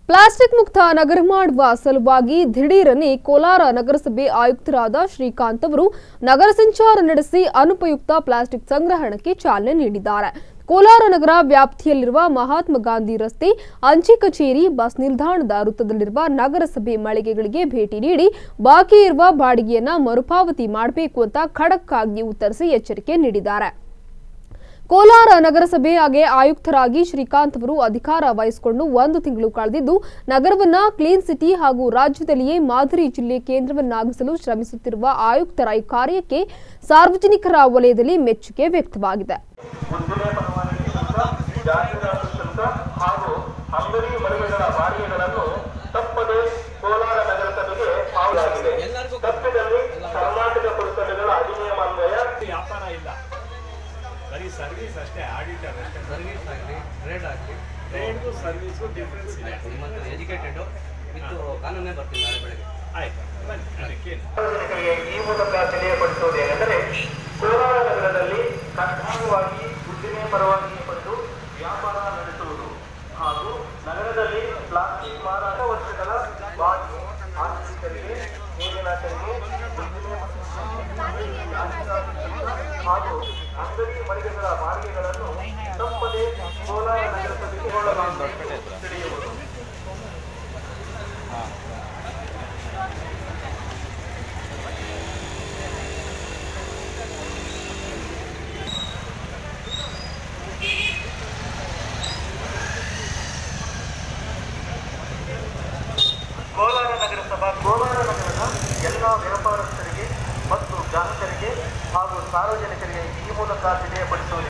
plastic ಮುಕ್ತ ನಗರ ಮಾಡುವ ಸಲುವಾಗಿ ದಿಢೀರನೆ ಕೋಲಾರ ನಗರಸಭೆ ಆಯುಕ್ತರಾದ ಶ್ರೀಕಾಂತ್ ಅವರು ನಗರ ಸಂಚಾರ ನಡೆಸಿ ಅನುಪಯುಕ್ತ ಪ್ಲಾಸ್ಟಿಕ್ ಸಂಗ್ರಹಣಕ್ಕೆ ಚಾಲನೆ ನೀಡಿದ್ದಾರೆ ಕೋಲಾರ ನಗರ ವ್ಯಾಪ್ತಿಯಲ್ಲಿರುವ ಮಹಾತ್ಮ ಗಾಂಧಿ ರಸ್ತೆ ಅಂಚೆ ಕಚೇರಿ ಬಸ್ ನಿಲ್ದಾಣದ ವೃತ್ತದಲ್ಲಿರುವ ನಗರಸಭೆ ಮಳಿಗೆಗಳಿಗೆ ಭೇಟಿ ನೀಡಿ ಬಾಕಿ ಇರುವ ಬಾಡಿಗೆಯನ್ನ ಮರುಪಾವತಿ ಮಾಡಬೇಕು ಅಂತ ಖಡಕ್ ಆಗಿ ಉತ್ತರಿಸಿ ಎಚ್ಚರಿಕೆ ನೀಡಿದ್ದಾರೆ ಕೋಲಾರ ನಗರಸಭೆ ಹಾಗೆ ಆಯುಕ್ತರಾಗಿ ಶ್ರೀಕಾಂತ್ ಅವರು ಅಧಿಕಾರ ವಹಿಸಿಕೊಂಡು ಒಂದು ತಿಂಗಳು ಕಳೆದಿದ್ದು ನಗರವನ್ನ ಕ್ಲೀನ್ ಸಿಟಿ ಹಾಗೂ ರಾಜ್ಯದಲ್ಲಿಯೇ ಮಾದರಿ ಜಿಲ್ಲೆ ಕೇಂದ್ರವನ್ನಾಗಿಸಲು ಶ್ರಮಿಸುತ್ತಿರುವ ಆಯುಕ್ತರ ಈ ಕಾರ್ಯಕ್ಕೆ ಸಾರ್ವಜನಿಕರ ವಲಯದಲ್ಲಿ ಮೆಚ್ಚುಗೆ ವ್ಯಕ್ತವಾಗಿದೆ ಉದ್ದಿಮೆ ಪರವಾನಗಿ ಶುಲ್ಕ ಜಾಹೀರಾತು ಶುಲ್ಕ ಹಾಗೂ ಅಂಗಡಿ ಮಳಿಗೆಗಳ ಬಾಡಿಗೆಗಳನ್ನು ತಪ್ಪದೆ ಕೋಲಾರ ನಗರಸಭೆಗೆ ಪಾವತಿಸಲಾಗಿದೆ ತಪ್ಪಿದಲ್ಲಿ ಕರ್ನಾಟಕ ಪುರಸಭೆಗಳ ಅಧಿನಿಯಮಾನ್ವಯ ವ್ಯಾಪಾರ ಇಲ್ಲ ಬರೀ ಸರ್ವಿಸ್ ಅಷ್ಟೇ ಆಡಿಟರ್ ಅಷ್ಟೇ ಸರ್ವಿಸ್ ಆಗಲಿ ಟ್ರೇಡ್ ಆಗಲಿ ಟ್ರೇಡ್ಗೂ ಸರ್ವಿಸ್ಗೂ ಡಿಫ್ರೆನ್ಸ್ ಇದೆ ಮತ್ತು ಎಜುಕೇಟೆಡು ವಿತ್ ಕಾನೂನೇ ಬರ್ತೀನಿ ನಾಳೆ ಬೆಳಗ್ಗೆ ಆಯ್ತು ಬನ್ನಿ ಅದಕ್ಕೇನು ಸಾರ್ವಜನಿಕರಿಗೆ ಈ ಮೂಲಕ ತಿಳಿಯಪಡಿಸುವುದೇನೆಂದರೆ ಕೋಲಾರ ನಗರದಲ್ಲಿ ಕಡ್ಡಾಯವಾಗಿ ಉದ್ದಿಮೆ ಪರವಾನಗಿ ಪಡೆದು ವ್ಯಾಪಾರ ನಡೆಸುವುದು ಹಾಗೂ ನಗರದಲ್ಲಿ ಪ್ಲಾಸ್ಟಿಕ್ ಮಾರಾಟ ವರ್ಷಗಳ ಬಾಕಿ ಆಸ್ತಿ ತೆರಿಗೆ ನೀರಿನ ತೆರಿಗೆ ಉದ್ದಿಮೆ ಹಾಗೂ ಅಂಗಡಿ ಮಳಿಗೆಗಳ ಬಾಡಿಗೆಗಳನ್ನು ತಪ್ಪದೆ ಕೋಲಾರ ನಗರಸಭೆಗೆ ಕೊಳ್ಳಲಾಗುತ್ತದೆ ತಿಳಿಯುವುದು ಕೋಲಾರ ನಗರಸಭಾ ಕೋಲಾರ ನಗರದ ಎಲ್ಲ ವ್ಯಾಪಾರಸ್ಥರಿಗೆ ಮತ್ತು ಗ್ರಾಹಕರಿಗೆ ಹಾಗೂ ಸಾರ್ವಜನಿಕರಿಗೆ ಈ ಮೂಲಕ ತಿಳಿಯಪಡಿಸುವುದು